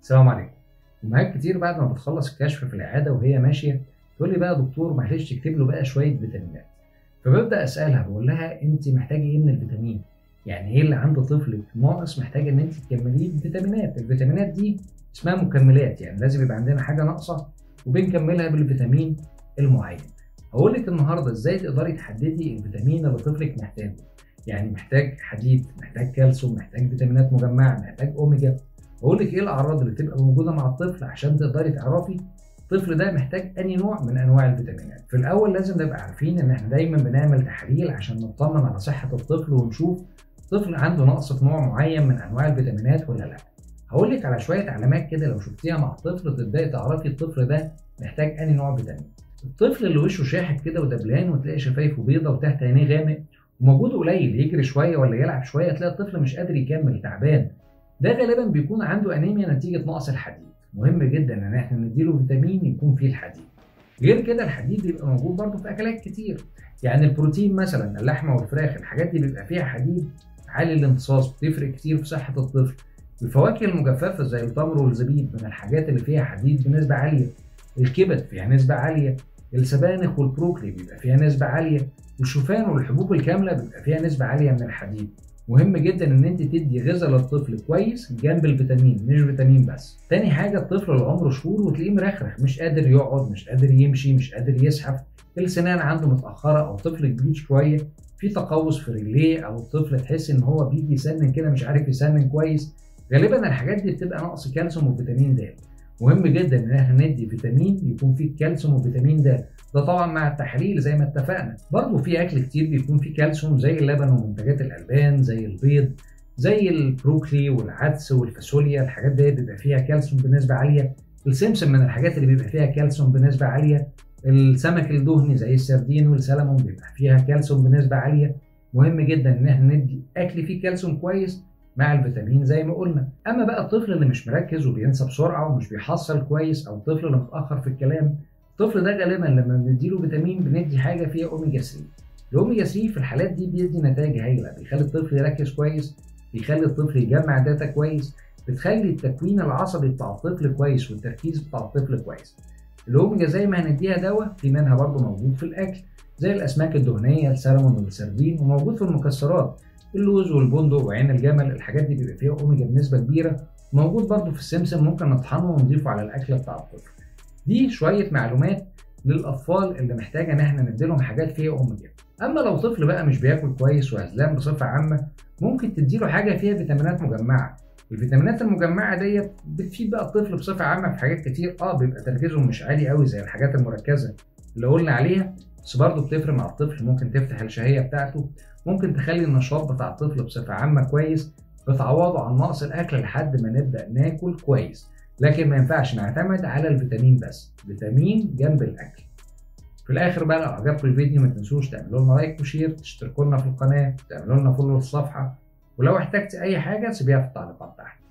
السلام عليكم امهات كتير بعد ما بتخلص الكشف في العياده وهي ماشيه تقول لي بقى يا دكتور معلش اكتب له بقى شويه فيتامينات فببدا اسالها بقول لها انت محتاجه ايه من الفيتامين يعني ايه اللي عند طفلك ناقص محتاجه ان انت تكمليه بفيتامينات الفيتامينات دي اسمها مكملات يعني لازم يبقى عندنا حاجه ناقصه وبنكملها بالفيتامين المعين هقول لك النهارده ازاي تقدري تحددي الفيتامين اللي طفلك محتاجه يعني محتاج حديد محتاج كالسيوم محتاج فيتامينات مجمعه محتاج اوميجا بقول لك ايه الاعراض اللي تبقى موجوده مع الطفل عشان تقدري تعرفي الطفل ده محتاج انهي نوع من انواع الفيتامينات في الاول لازم نبقى عارفين ان احنا دايما بنعمل تحاليل عشان نطمن على صحه الطفل ونشوف الطفل عنده نقص في نوع معين من انواع الفيتامينات ولا لا هقول لك على شويه علامات كده لو شفتيها مع الطفل تبداي تعرفي الطفل ده محتاج انهي نوع فيتامين الطفل اللي وشه شاحب كده ودبلان وتلاقي شفايفه بيضه وتحت عينيه غامق ومجهوده قليل يجري شويه ولا يلعب شويه تلاقي الطفل مش قادر يكمل تعبان ده غالبا بيكون عنده انيميا نتيجه نقص الحديد مهم جدا ان احنا نديله فيتامين يكون فيه الحديد غير كده الحديد بيبقى موجود برضه في اكلات كتير يعني البروتين مثلا اللحمه والفراخ الحاجات دي بيبقى فيها حديد عالي الامتصاص بتفرق كتير في صحه الطفل الفواكه المجففه زي التمر والزبيب من الحاجات اللي فيها حديد بنسبه عاليه الكبد فيها نسبه عاليه السبانخ والبروكلي بيبقى فيها نسبه عاليه والشوفان والحبوب الكامله بيبقى فيها نسبه عاليه من الحديد مهم جدا ان انت تدي غذاء للطفل كويس جنب الفيتامين مش فيتامين بس تاني حاجه الطفل اللي عمره شهور وتلاقيه مرخرخ مش قادر يقعد مش قادر يمشي مش قادر يزحف السنان عنده متاخره او طفل كبير شويه في تقوس في رجليه او الطفل تحس ان هو بيجي يسنن كده مش عارف يسنن كويس غالبا الحاجات دي بتبقى نقص كالسيوم وفيتامين د مهم جدا ان احنا ندي فيتامين يكون فيه كالسيوم وفيتامين د ده طبعا مع التحاليل زي ما اتفقنا برضه في اكل كتير بيكون فيه كالسيوم زي اللبن ومنتجات الالبان زي البيض زي البروكلي والعدس والفاصوليا الحاجات دي بيبقى فيها كالسيوم بنسبه عاليه السمسم من الحاجات اللي بيبقى فيها كالسيوم بنسبه عاليه السمك الدهني زي السردين والسلمون بيبقى فيها كالسيوم بنسبه عاليه مهم جدا ان احنا ندي اكل فيه كالسيوم كويس مع الفيتامين زي ما قلنا اما بقى الطفل اللي مش مركز وبينسى بسرعه ومش بيحصل كويس او الطفل اللي متاخر في الكلام الطفل ده غالبا لما بنديله فيتامين بندي حاجه فيها اوميجا 3 الاوميجا 3 في الحالات دي بيدي نتائج هايله بيخلي الطفل يركز كويس بيخلي الطفل يجمع داتا كويس بتخلي التكوين العصبي بتاع الطفل كويس والتركيز بتاع الطفل كويس الاوميجا زي ما هنديها دواء في منها برضه موجود في الاكل زي الاسماك الدهنيه السلمون والسردين وموجود في المكسرات اللوز والبندق وعين الجمل الحاجات دي بيبقى فيها اوميجا بنسبه كبيره موجود برضه في السمسم ممكن نطحنه ونضيفه على الاكل بتاع الطفل دي شويه معلومات للاطفال اللي محتاجه ان احنا نديلهم حاجات فيها اوميجا اما لو طفل بقى مش بياكل كويس وهزلان بصفه عامه ممكن تديله حاجه فيها فيتامينات مجمعه الفيتامينات المجمعه ديت بتفيد بقى الطفل بصفه عامه في حاجات كتير اه بيبقى تركيزهم مش عالي قوي زي الحاجات المركزه اللي قلنا عليها بس برضه بتفرق مع الطفل ممكن تفتح الشهيه بتاعته ممكن تخلي النشاط بتاع الطفل بصفه عامه كويس بتعوضه عن نقص الاكل لحد ما نبدا ناكل كويس لكن ما ينفعش نعتمد على الفيتامين بس فيتامين جنب الاكل في الاخر بقى لو عجبكم الفيديو ما تنسوش تعملوا لنا لايك وشير تشتركوا لنا في القناه تعملوا لنا فولو للصفحه ولو احتجت اي حاجه سيبيها في التعليقات تحت